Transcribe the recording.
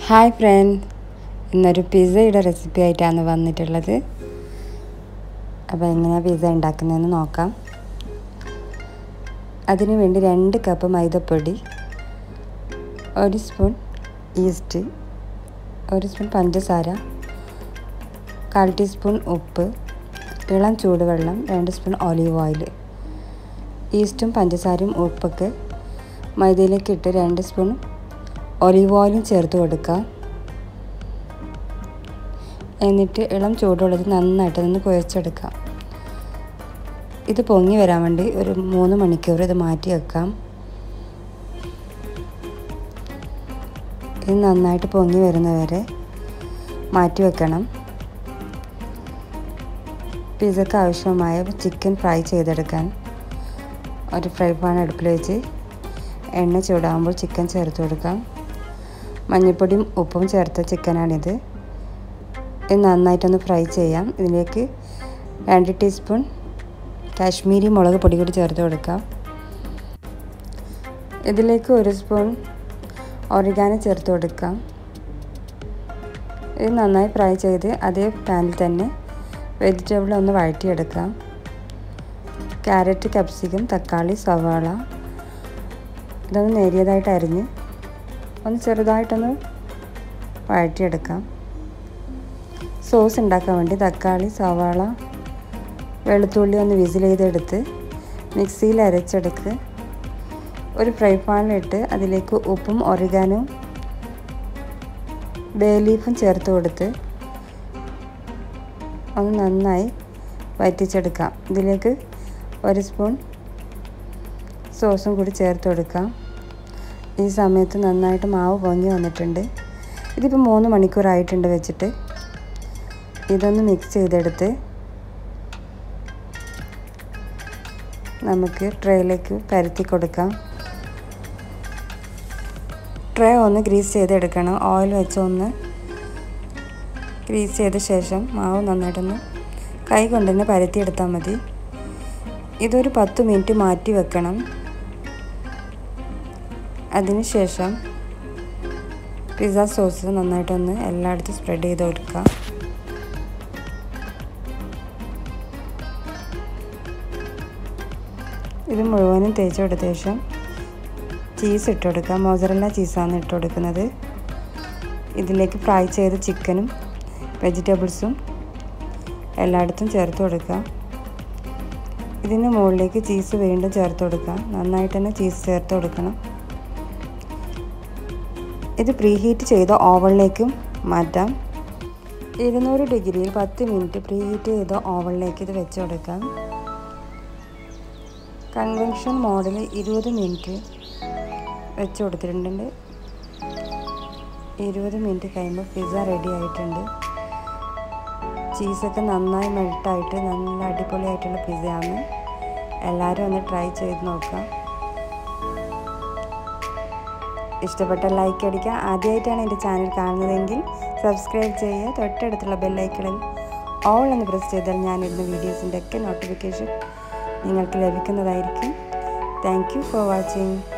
hi front ഇന്നൊരു പിസ്സയുടെ recipe ആയിട്ടാണ് വന്നിട്ടുള്ളത് അപ്പോൾ എങ്ങനെയാണ് പിസ്സ ഉണ്ടാക്കുന്നതെന്ന് നോക്കാം അതിനു വേണ്ടി രണ്ട് കപ്പ് മൈദപ്പൊടി ഒരു സ്പൂൺ ഈസ്റ്റ് ഒരു സ്പൂൺ പഞ്ചസാര കാൽ ടീസ്പൂൺ ഉപ്പ് ഇളം ചൂടുവെള്ളം രണ്ട് സ്പൂൺ ഒലീവ് ഓയിൽ ഈസ്റ്റും പഞ്ചസാരയും ഉപ്പൊക്കെ മൈദയിലേക്ക് ഇട്ട് രണ്ട് സ്പൂൺ ഒലീവ് ഓയിലും ചേർത്ത് കൊടുക്കുക എന്നിട്ട് ഇളം ചൂടുള്ളത് നന്നായിട്ട് നിന്ന് കുഴച്ചെടുക്കാം ഇത് പൊങ്ങി വരാൻ വേണ്ടി ഒരു മൂന്ന് മണിക്കൂർ ഇത് മാറ്റി വെക്കാം ഇത് നന്നായിട്ട് പൊങ്ങി വരുന്നവരെ മാറ്റി വെക്കണം പിസക്ക് ആവശ്യമായ ചിക്കൻ ഫ്രൈ ചെയ്തെടുക്കാൻ ഒരു ഫ്രൈ പാൻ അടുപ്പിൽ വെച്ച് എണ്ണ ചൂടാകുമ്പോൾ ചിക്കൻ ചേർത്ത് കൊടുക്കാം മഞ്ഞൾപ്പൊടിയും ഉപ്പും ചേർത്ത ചിക്കനാണിത് ഇത് നന്നായിട്ടൊന്ന് ഫ്രൈ ചെയ്യാം ഇതിലേക്ക് രണ്ട് ടീസ്പൂൺ കാശ്മീരി മുളക് പൊടി കൂടി ചേർത്ത് കൊടുക്കാം ഇതിലേക്ക് ഒരു സ്പൂൺ ഒറിഗാനോ ചേർത്ത് കൊടുക്കാം ഇത് നന്നായി ഫ്രൈ ചെയ്ത് അതേ പാനിൽ തന്നെ വെജിറ്റബിൾ ഒന്ന് വഴറ്റിയെടുക്കാം ക്യാരറ്റ് ക്യാപ്സിക്കം തക്കാളി സവാള ഇതൊന്ന് നേരിയതായിട്ട് അരിഞ്ഞ് ഒന്ന് ചെറുതായിട്ടൊന്ന് വഴറ്റിയെടുക്കാം സോസ് ഉണ്ടാക്കാൻ വേണ്ടി തക്കാളി സവാള വെളുത്തുള്ളി ഒന്ന് വിസിൽ ചെയ്തെടുത്ത് മിക്സിയിൽ അരച്ചെടുത്ത് ഒരു ഫ്രൈ പാനിലിട്ട് അതിലേക്ക് ഉപ്പും ഒറിഗാനും ബേ ലീഫും ചേർത്ത് കൊടുത്ത് ഒന്ന് നന്നായി വറ്റിച്ചെടുക്കാം ഇതിലേക്ക് ഒരു സ്പൂൺ സോസും കൂടി ചേർത്ത് കൊടുക്കാം ഈ സമയത്ത് നന്നായിട്ട് മാവ് പൊങ്ങി വന്നിട്ടുണ്ട് ഇതിപ്പോൾ മൂന്ന് മണിക്കൂറായിട്ടുണ്ട് വെച്ചിട്ട് ഇതൊന്ന് മിക്സ് ചെയ്തെടുത്ത് നമുക്ക് ട്രേയിലേക്ക് പരത്തി കൊടുക്കാം ട്രേ ഒന്ന് ഗ്രീസ് ചെയ്തെടുക്കണം ഓയിൽ വെച്ച് ഒന്ന് ഗ്രീസ് ചെയ്ത ശേഷം മാവ് നന്നായിട്ടൊന്ന് കൈ കൊണ്ട് തന്നെ പരത്തിയെടുത്താൽ മതി ഇതൊരു പത്ത് മിനിറ്റ് മാറ്റി വെക്കണം അതിനുശേഷം പിസ്സ സോസ് നന്നായിട്ടൊന്ന് എല്ലായിടത്തും സ്പ്രെഡ് ചെയ്ത് കൊടുക്കുക ഇത് മുഴുവനും തേച്ച് കൊടുത്ത ശേഷം ചീസ് ഇട്ട് കൊടുക്കുക മോസറല്ല ചീസാണ് ഇട്ട് കൊടുക്കുന്നത് ഇതിലേക്ക് ഫ്രൈ ചെയ്ത ചിക്കനും വെജിറ്റബിൾസും എല്ലായിടത്തും ചേർത്ത് കൊടുക്കുക ഇതിന് മുകളിലേക്ക് ചീസ് വീണ്ടും ചേർത്ത് കൊടുക്കുക നന്നായിട്ട് തന്നെ ചീസ് ചേർത്ത് കൊടുക്കണം ഇത് പ്രീ ഹീറ്റ് ചെയ്ത ഓവനിലേക്കും മാറ്റാം ഇരുന്നൂറ് ഡിഗ്രിയിൽ പത്ത് മിനിറ്റ് പ്രീ ഹീറ്റ് ചെയ്ത ഓവനിലേക്ക് ഇത് വെച്ച് കൊടുക്കാം കൺവെൻഷൻ മോഡൽ ഇരുപത് മിനിറ്റ് വെച്ച് കൊടുത്തിട്ടുണ്ട് ഇരുപത് മിനിറ്റ് കഴിയുമ്പോൾ പിസ്സ റെഡി ആയിട്ടുണ്ട് ചീസൊക്കെ നന്നായി മെൽട്ടായിട്ട് നല്ല അടിപൊളിയായിട്ടുള്ള പിസ്സയാണ് എല്ലാവരും ഒന്ന് ട്രൈ ചെയ്ത് നോക്കാം ഇഷ്ടപ്പെട്ട ലൈക്ക് അടിക്കുക ആദ്യമായിട്ടാണ് എൻ്റെ ചാനൽ കാണുന്നതെങ്കിൽ സബ്സ്ക്രൈബ് ചെയ്യുക തൊട്ടടുത്തുള്ള ബെല്ലൈക്കണിൽ ഓൾ എന്ന് പ്രസ് ചെയ്താൽ ഞാനിടുന്ന വീഡിയോസിൻ്റെ ഒക്കെ നോട്ടിഫിക്കേഷൻ നിങ്ങൾക്ക് ലഭിക്കുന്നതായിരിക്കും താങ്ക് യു ഫോർ വാച്ചിങ്